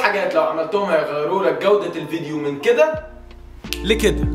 حاجات لو عملتهم هيغيروا لك جودة الفيديو من كده لكده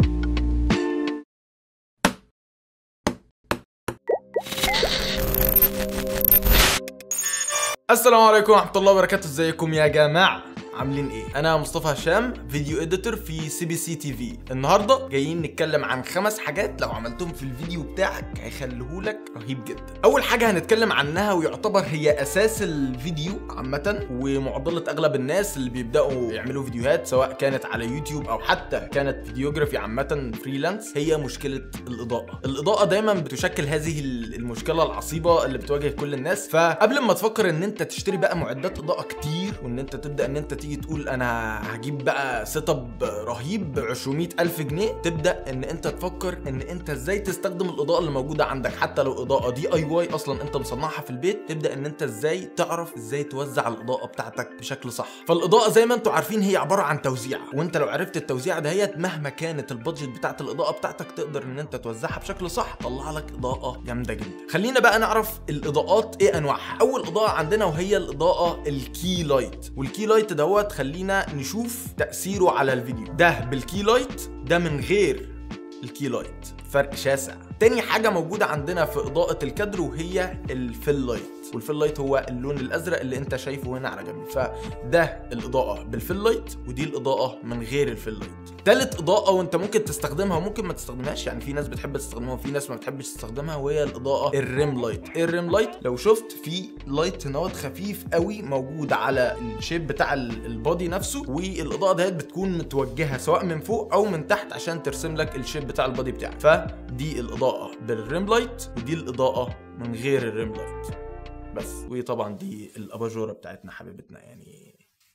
السلام عليكم ورحمة الله وبركاته ازيكم يا جماعة عاملين ايه؟ انا مصطفى هشام فيديو اديتور في سي بي سي تي في النهارده جايين نتكلم عن خمس حاجات لو عملتهم في الفيديو بتاعك هيخليهولك رهيب جدا اول حاجة هنتكلم عنها ويعتبر هي اساس الفيديو عامة ومعضلة اغلب الناس اللي بيبداوا يعملوا فيديوهات سواء كانت على يوتيوب او حتى كانت فيديوجرافي عامة فريلانس هي مشكلة الاضاءة الاضاءة دايما بتشكل هذه المشكلة العصيبة اللي بتواجه كل الناس فقبل ما تفكر ان انت تشتري بقى معدات اضاءة كتير وان انت تبدا ان انت تيجي تقول انا هجيب بقى سيت اب رهيب ب 200 الف جنيه تبدا ان انت تفكر ان انت ازاي تستخدم الاضاءه اللي موجوده عندك حتى لو اضاءه دي اي واي اصلا انت مصنعها في البيت تبدا ان انت ازاي تعرف ازاي توزع الاضاءه بتاعتك بشكل صح فالاضاءه زي ما انتم عارفين هي عباره عن توزيع وانت لو عرفت التوزيع دهيت مهما كانت البادجت بتاعت الاضاءه بتاعتك تقدر ان انت توزعها بشكل صح طلع لك اضاءه جامده جدا خلينا بقى نعرف الاضاءات ايه انواعها اول اضاءه عندنا وهي الاضاءه الكي لايت والكي لايت دوت خلينا نشوف تاثيره على الفيديو ده بالكي لايت ده من غير الكي لايت فرق شاسع تاني حاجة موجودة عندنا في إضاءة الكادر وهي الفيل لايت والفيل لايت هو اللون الأزرق اللي أنت شايفه هنا على جنب فده الإضاءة بالفيل لايت ودي الإضاءة من غير الفيل لايت تالت إضاءة وأنت ممكن تستخدمها وممكن ما تستخدمهاش يعني في ناس بتحب تستخدمها وفي ناس ما بتحبش تستخدمها وهي الإضاءة الريم لايت إيه الريم لايت لو شفت في لايت نوت خفيف قوي موجود على الشيب بتاع البادي نفسه والإضاءة ديت بتكون متوجهة سواء من فوق أو من تحت عشان ترسم لك الشيب بتاع البادي بتاعك فدي الإضاءة بالريم لايت ودي الإضاءة من غير الريم لايت بس وطبعا دي الاباجوره بتاعتنا حبيبتنا يعني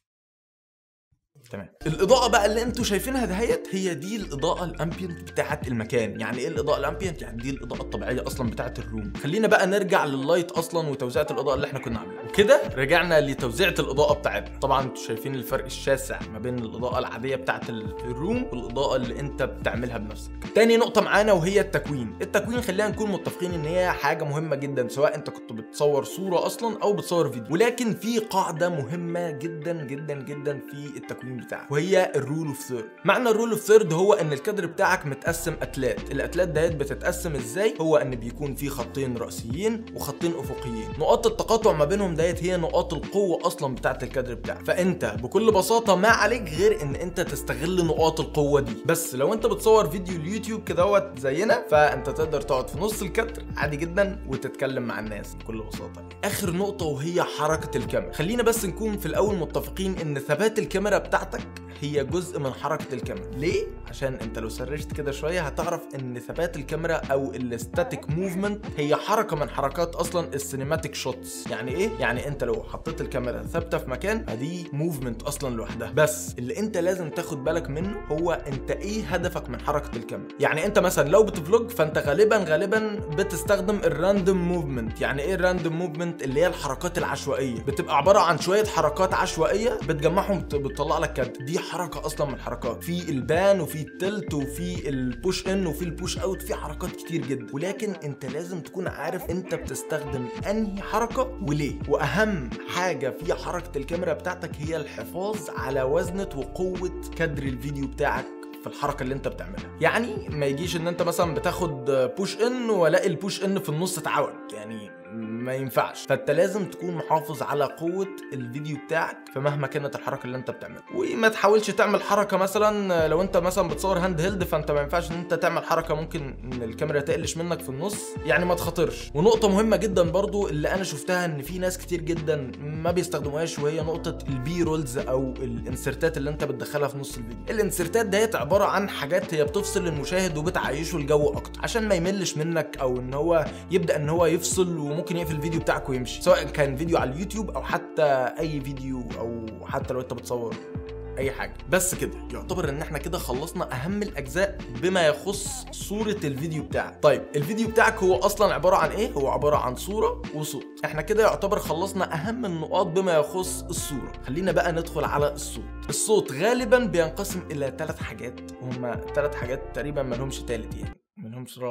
تمام الاضاءه بقى اللي انتوا شايفينها دهيت هي دي الاضاءه الامبيانت بتاعت المكان يعني ايه الاضاءه الامبيانت يعني دي الاضاءه الطبيعيه اصلا بتاعت الروم خلينا بقى نرجع لللايت اصلا وتوزيعه الاضاءه اللي احنا كنا عاملينها وكده رجعنا لتوزيعه الاضاءه بتاعتنا طبعا انتوا شايفين الفرق الشاسع ما بين الاضاءه العاديه بتاعت الروم والاضاءه اللي انت بتعملها بنفسك تاني نقطه معانا وهي التكوين التكوين خلينا نكون متفقين ان هي حاجه مهمه جدا سواء انت كنت بتصور صوره اصلا او بتصور فيديو ولكن في قاعده مهمه جدا جدا جدا في التكوين بتاعك وهي الرول اوف ثيرد معنى الرول اوف ثيرد هو ان الكادر بتاعك متقسم اتلات الاتلات ديت بتتقسم ازاي هو ان بيكون في خطين رئيسيين وخطين افقيين نقاط التقاطع ما بينهم ديت هي نقاط القوه اصلا بتاعت الكادر بتاعك فانت بكل بساطه ما عليك غير ان انت تستغل نقاط القوه دي بس لو انت بتصور فيديو اليوتيوب كدهوت زينا فانت تقدر تقعد في نص الكادر عادي جدا وتتكلم مع الناس بكل بساطه اخر نقطه وهي حركه الكاميرا خلينا بس نكون في الاول متفقين ان ثبات الكاميرا بتاعتك هي جزء من حركه الكاميرا ليه عشان انت لو سرشت كده شويه هتعرف ان ثبات الكاميرا او الاستاتيك موفمنت هي حركه من حركات اصلا السينماتيك شوتس يعني ايه يعني انت لو حطيت الكاميرا ثابته في مكان دي موفمنت اصلا لوحدها بس اللي انت لازم تاخد بالك منه هو انت ايه هدفك من حركه الكاميرا يعني انت مثلا لو بتفلوج فانت غالبا غالبا بتستخدم الراندوم موفمنت يعني ايه الراندوم موفمنت اللي هي الحركات العشوائيه بتبقى عباره عن شويه حركات عشوائيه بتجمعهم بتطلع لك كادر دي حركه اصلا من الحركات في البان وفي التلت وفي البوش ان وفي البوش اوت في حركات كتير جدا ولكن انت لازم تكون عارف انت بتستخدم انهي حركه وليه واهم حاجه في حركه الكاميرا بتاعتك هي الحفاظ على وزنه وقوه كادر الفيديو بتاعك في الحركه اللي انت بتعملها يعني ما يجيش ان انت مثلا بتاخد بوش ان والاقي البوش ان في النص اتعوج يعني ما ينفعش فانت لازم تكون محافظ على قوه الفيديو بتاعك فمهما كانت الحركه اللي انت بتعملها وما تحاولش تعمل حركه مثلا لو انت مثلا بتصور هاند هيلد فانت ما ينفعش ان انت تعمل حركه ممكن ان الكاميرا تقلش منك في النص يعني ما تخاطرش ونقطه مهمه جدا برضو اللي انا شفتها ان في ناس كتير جدا ما بيستخدموهاش وهي نقطه البي رولز او الانسرتات اللي انت بتدخلها في نص الفيديو الانسرتات ديت عباره عن حاجات هي بتفصل المشاهد وبتعيشه الجو اكتر عشان ما يملش منك او ان هو يبدا ان هو يفصل وممكن يقفل الفيديو بتاعك ويمشي سواء كان فيديو على اليوتيوب او حتى اي فيديو او حتى لو انت بتصور اي حاجه بس كده يعتبر ان احنا كده خلصنا اهم الاجزاء بما يخص صوره الفيديو بتاعك طيب الفيديو بتاعك هو اصلا عباره عن ايه هو عباره عن صوره وصوت احنا كده يعتبر خلصنا اهم النقاط بما يخص الصوره خلينا بقى ندخل على الصوت الصوت غالبا بينقسم الى ثلاث حاجات وهما ثلاث حاجات تقريبا ما لهمش ثالث يعني ما لهمش رابع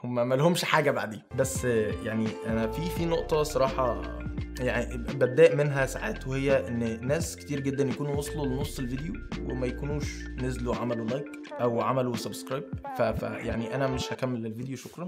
هم ما لهمش حاجه بعديه بس يعني انا في في نقطه صراحه يعني بتضايق منها ساعات وهي ان ناس كتير جدا يكونوا وصلوا لنص الفيديو وما يكونوش نزلوا عملوا لايك او عملوا سبسكرايب ف ف- يعني انا مش هكمل الفيديو شكرا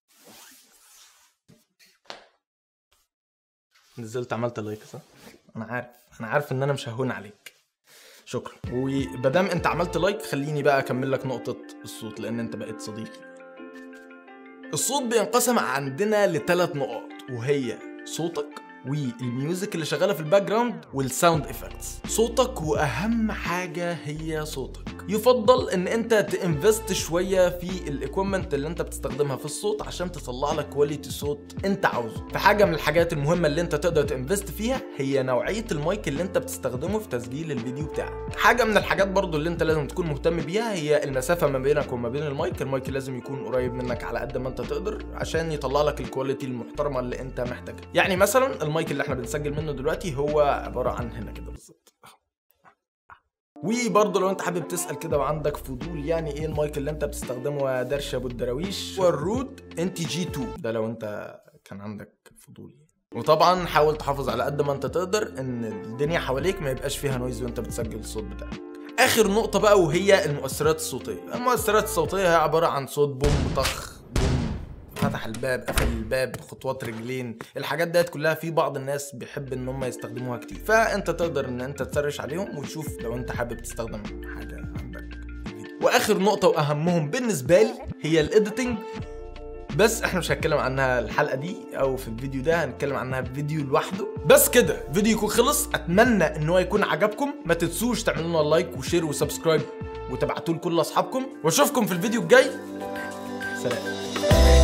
نزلت عملت لايك صح انا عارف انا عارف ان انا مش ههون عليك شكرا ومادام انت عملت لايك خليني بقى اكمل لك نقطه الصوت لان انت بقيت صديقي الصوت بينقسم عندنا لثلاث نقاط وهي صوتك والميوزك اللي شغاله في الباك جراوند والساوند افكتس صوتك واهم حاجه هي صوتك يفضل ان انت تنفست شويه في الاكويبمنت اللي انت بتستخدمها في الصوت عشان تطلع لك كواليتي صوت انت عاوزه فحاجه من الحاجات المهمه اللي انت تقدر تنفست فيها هي نوعيه المايك اللي انت بتستخدمه في تسجيل الفيديو بتاعك حاجه من الحاجات برضو اللي انت لازم تكون مهتم بيها هي المسافه ما بينك وما بين المايك المايك لازم يكون قريب منك على قد ما انت تقدر عشان يطلع لك الكواليتي المحترمه اللي انت محتاجها يعني مثلا المايك اللي احنا بنسجل منه دلوقتي هو عباره عن هنا كده بالظبط وبرضه لو انت حابب تسال كده وعندك فضول يعني ايه المايك اللي انت بتستخدمه يا درش ابو الدراويش هو الرود ان تي جي 2 ده لو انت كان عندك فضول يعني. وطبعا حاول تحافظ على قد ما انت تقدر ان الدنيا حواليك ما يبقاش فيها نويز وانت بتسجل الصوت بتاعك اخر نقطه بقى وهي المؤثرات الصوتيه المؤثرات الصوتيه هي عباره عن صوت بوم طخ بوم فتح الباب قفل الباب خطوات رجلين الحاجات ديت كلها في بعض الناس بيحب ان هم يستخدموها كتير فانت تقدر ان انت تسرش عليهم وتشوف لو انت حابب تستخدم حاجه عندك في الفيديو. واخر نقطه واهمهم بالنسبه لي هي الايديتنج بس احنا مش هنتكلم عنها الحلقه دي او في الفيديو ده هنتكلم عنها في فيديو لوحده بس كده فيديو يكون خلص اتمنى ان هو يكون عجبكم ما تنسوش تعملوا لنا لايك وشير وسبسكرايب وتبعتوه لكل اصحابكم واشوفكم في الفيديو الجاي سلام